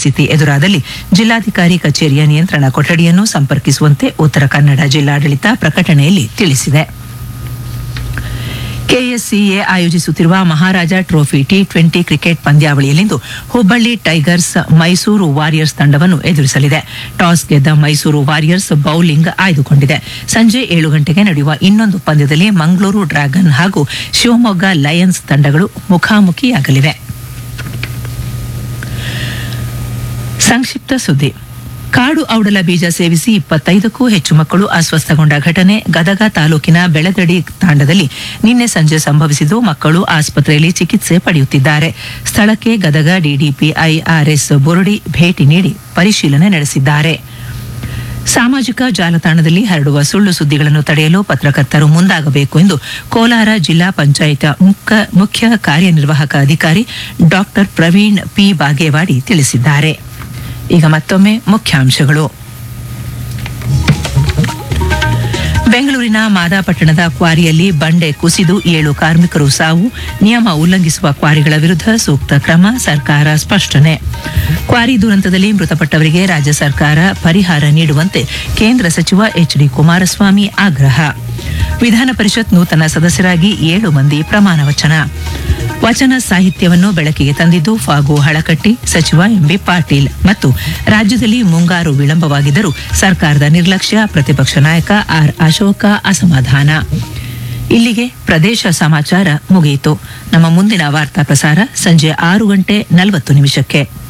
ಪರಿಸ್ಥಿತಿ ಎದುರಾದಲ್ಲಿ ಜಿಲ್ಲಾಧಿಕಾರಿ ಕಚೇರಿಯ ನಿಯಂತ್ರಣ ಕೊಠಡಿಯನ್ನು ಸಂಪರ್ಕಿಸುವಂತೆ ಉತ್ತರ ಕನ್ನಡ ಜಿಲ್ಲಾಡಳಿತ ಪ್ರಕಟಣೆಯಲ್ಲಿ ತಿಳಿಸಿದೆ ಕೆಎಸ್ಸಿಎ ಆಯೋಜಿಸುತ್ತಿರುವ Maharaja trophy T twenty cricket ಪಂದ್ಯಾವಳಿಯಲ್ಲಿಂದು ಹುಬ್ಬಳ್ಳಿ ಟೈಗರ್ಸ್ ಮೈಸೂರು ವಾರಿಯರ್ಸ್ ತಂಡವನ್ನು ಎದುರಿಸಲಿದೆ ಟಾಸ್ ಗೆದ್ದ ಮೈಸೂರು ವಾರಿಯರ್ಸ್ ಬೌಲಿಂಗ್ ಆಯ್ದುಕೊಂಡಿದೆ ಸಂಜೆ ಏಳು ಗಂಟೆಗೆ ನಡೆಯುವ ಇನ್ನೊಂದು ಪಂದ್ಯದಲ್ಲಿ ಮಂಗಳೂರು ಡ್ರ್ಯಾಗನ್ ಹಾಗೂ ಶಿವಮೊಗ್ಗ ಲಯನ್ಸ್ ತಂಡಗಳು ಮುಖಾಮುಖಿಯಾಗಲಿವೆ ಸಂಕ್ಷಿಪ್ತ ಸುದ್ದಿ ಕಾಡು ಔಡಲ ಬೀಜ ಸೇವಿಸಿ ಇಪ್ಪತ್ತೈದಕ್ಕೂ ಹೆಚ್ಚು ಮಕ್ಕಳು ಅಸ್ವಸ್ಥಗೊಂಡ ಘಟನೆ ಗದಗ ತಾಲೂಕಿನ ಬೆಳದಡಿ ತಾಂಡದಲ್ಲಿ ನಿನ್ನೆ ಸಂಜೆ ಸಂಭವಿಸಿದ್ದು ಮಕ್ಕಳು ಆಸ್ಪತ್ರೆಯಲ್ಲಿ ಚಿಕಿತ್ಸೆ ಪಡೆಯುತ್ತಿದ್ದಾರೆ ಸ್ಥಳಕ್ಕೆ ಗದಗ ಡಿಡಿಪಿಐ ಆರ್ಎಸ್ ಬುರುಡಿ ಭೇಟಿ ನೀಡಿ ಪರಿಶೀಲನೆ ನಡೆಸಿದ್ದಾರೆ ಸಾಮಾಜಿಕ ಜಾಲತಾಣದಲ್ಲಿ ಹರಡುವ ಸುಳ್ಳು ಸುದ್ದಿಗಳನ್ನು ತಡೆಯಲು ಪತ್ರಕರ್ತರು ಮುಂದಾಗಬೇಕು ಎಂದು ಕೋಲಾರ ಜಿಲ್ಲಾ ಪಂಚಾಯತ್ ಮುಖ್ಯ ಮುಖ್ಯ ಕಾರ್ಯನಿರ್ವಾಹಕ ಅಧಿಕಾರಿ ಡಾಕ್ಟರ್ ಪ್ರವೀಣ್ ಪಿ ಬಾಗೇವಾಡಿ ತಿಳಿಸಿದ್ದಾರೆ ಈಗ ಮತ್ತೊಮ್ಮೆ ಮುಖ್ಯಾಂಶಗಳು ಬೆಂಗಳೂರಿನ ಮಾದಾಪಟ್ಟಣದ ಕ್ವಾರಿಯಲ್ಲಿ ಬಂಡೆ ಕುಸಿದು ಏಳು ಕಾರ್ಮಿಕರು ಸಾವು ನಿಯಮ ಉಲ್ಲಂಘಿಸುವ ಕ್ವಾರಿಗಳ ವಿರುದ್ಧ ಸೂಕ್ತ ಕ್ರಮ ಸರ್ಕಾರ ಸ್ಪಷ್ಟನೆ ಕ್ವಾರಿ ದುರಂತದಲ್ಲಿ ಮೃತಪಟ್ಟವರಿಗೆ ರಾಜ್ಯ ಸರ್ಕಾರ ಪರಿಹಾರ ನೀಡುವಂತೆ ಕೇಂದ್ರ ಸಚಿವ ಎಚ್ ಡಿ ಕುಮಾರಸ್ವಾಮಿ ಆಗ್ರಹ ವಿಧಾನ ಪರಿಷತ್ ನೂತನ ಸದಸ್ಯರಾಗಿ ಏಳು ಮಂದಿ ಪ್ರಮಾಣ ವಚನ ವಚನ ಸಾಹಿತ್ಯವನ್ನು ಬೆಳಕಿಗೆ ತಂದಿದ್ದು ಫಾಗು ಹಳಕಟ್ಟಿ ಸಚಿವ ಎಂಬಿ ಪಾಟೀಲ್ ಮತ್ತು ರಾಜ್ಯದಲ್ಲಿ ಮುಂಗಾರು ವಿಳಂಬವಾಗಿದ್ದರೂ ಸರ್ಕಾರದ ನಿರ್ಲಕ್ಷ್ಯ ಪ್ರತಿಪಕ್ಷ ನಾಯಕ ಆರ್ ಅಶೋಕ ಅಸಮಾಧಾನ ಇಲ್ಲಿಗೆ ಪ್ರದೇಶ ಸಮಾಚಾರ ಮುಗಿಯಿತು ನಮ್ಮ ಮುಂದಿನ ವಾರ್ತಾ ಪ್ರಸಾರ ಸಂಜೆ ಆರು ಗಂಟೆ ನಲವತ್ತು ನಿಮಿಷಕ್ಕೆ